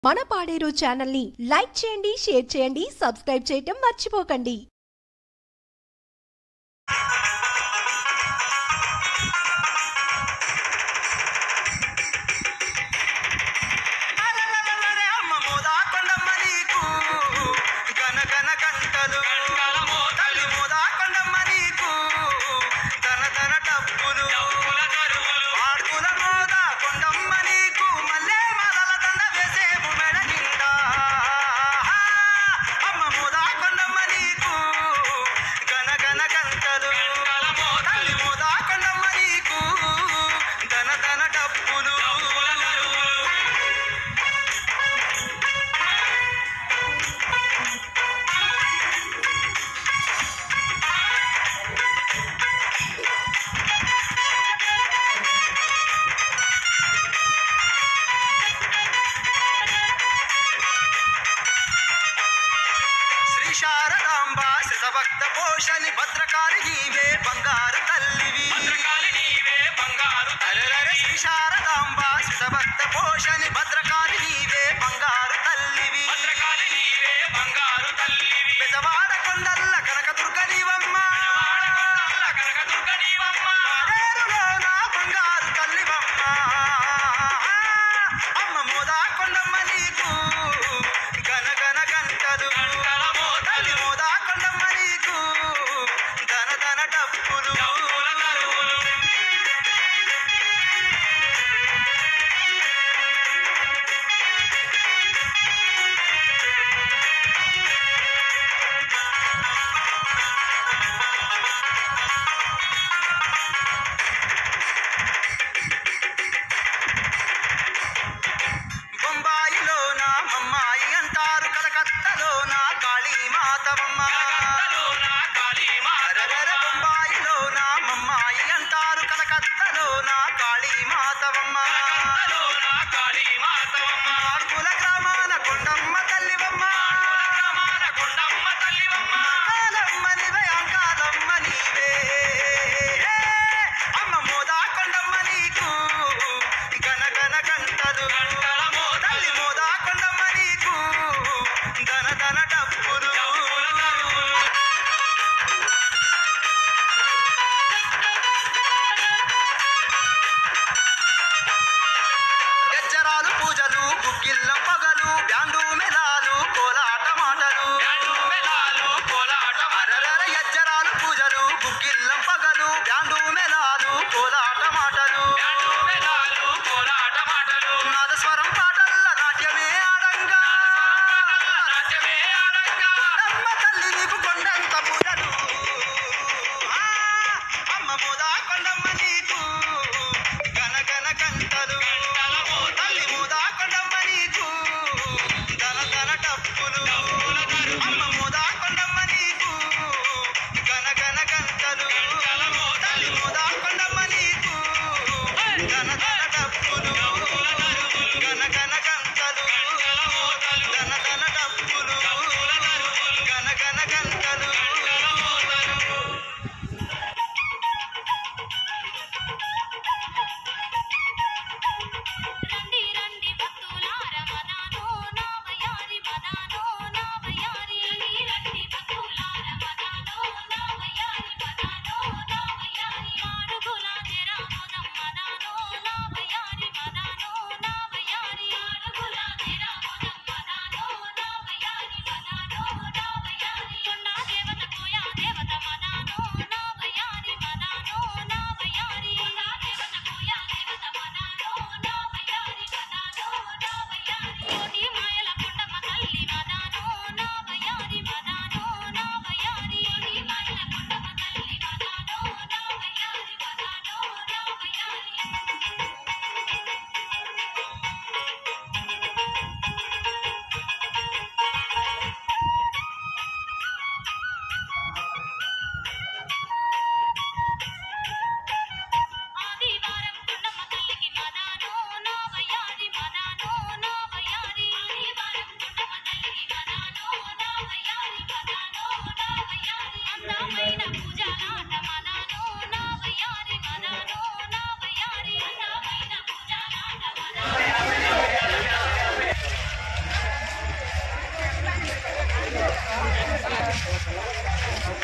మన పాడేరు ఛానల్ని లైక్ చేయండి షేర్ చేయండి సబ్స్క్రైబ్ చేయటం మర్చిపోకండి అలలలలలే అమ్మ మోదాకొండమ్మ నీకు గనగన గంటలు తల్లి మోదాకొండమ్మ నీకు తన తన డబ్బులు పాడుకుల మోదాకొండమ్మ నీకు మల్లె మాలల దండ వేసేము మెడ నిండా అమ్మ మోదాకొండమ్మ నీకు గనగన గంటలు తల్లి మోదాకొండమ్మ నీకు ధన ధన డబ్బులు శ్రీ శారదాంబ శతభక్త పోషని భద్రకాళి నీవే బంగారు తల్లివి అరెరెరె శ్రీ శారదాంబ శతభక్త పోషని భద్రకాళి నీవే బంగారు తల్లివి పెదవాడ కొండల్ల కనకదుర్గ నీవమ్మ పాడేరులో నా బంగారు తల్లివమ్మ అమ్మ మోదా కొండమ్మ నీకు గనగన గంటలు తల్లి మోదా కొండమ్మ నీకు ధన ధన డబ్బులు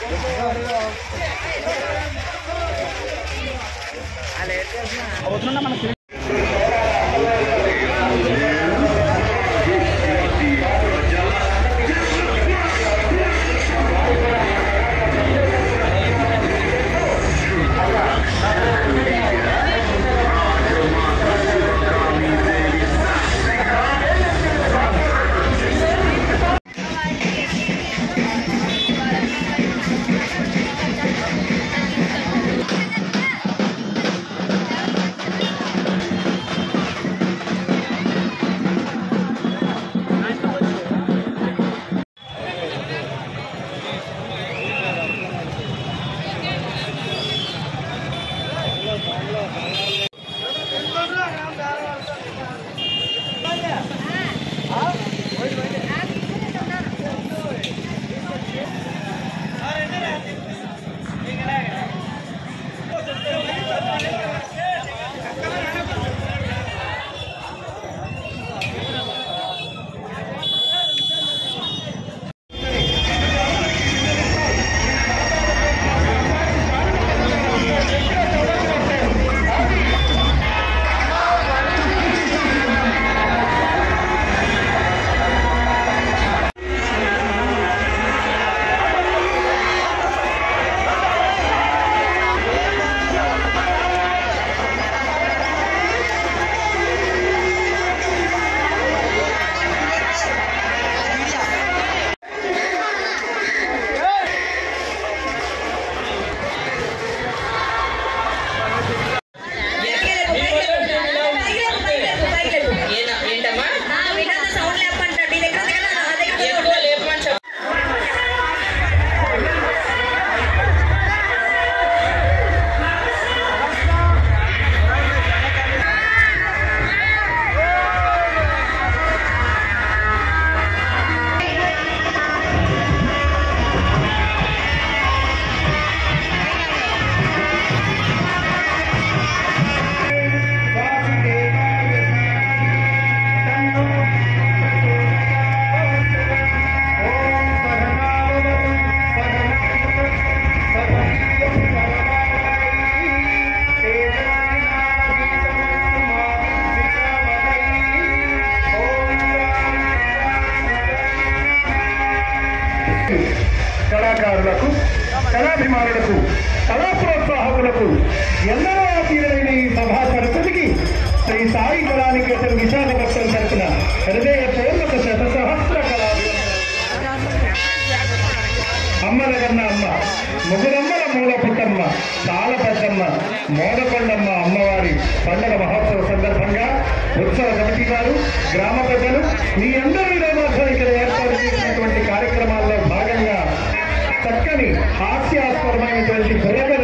ఏంటమ్మా సౌండ్ లేపంట నీ దగ్గర ఉంది కదా, నా దగ్గర ఉంది. ఎక్కువ లేపమని చెప్పు కళాకారులకు కళాభిమానులకు కళా ప్రోత్సాహకులకు ఎందరో ఆశీలైన ఈ సభా సరస్వతికి శ్రీ సాయి కళానికేతన్ విశాఖపట్నం తరపున హృదయపూర్వక శత సహస్ర కళా అమ్మల కన్న అమ్మ ముగురమ్మల మూల పుట్టమ్మ తాళ పెద్దమ్మ మోదకొండమ్మ అమ్మవారి పండగ మహోత్సవ సందర్భంగా ఉత్సవ కమిటీ వారు గ్రామ పెద్దలు మీ అందరి మాత్రం ఇక్కడ ఏర్పాటు చేసినటువంటి కార్యక్రమాల్లో భాగంగా చక్కని హాస్యాస్పదమైనటువంటి బుర్రక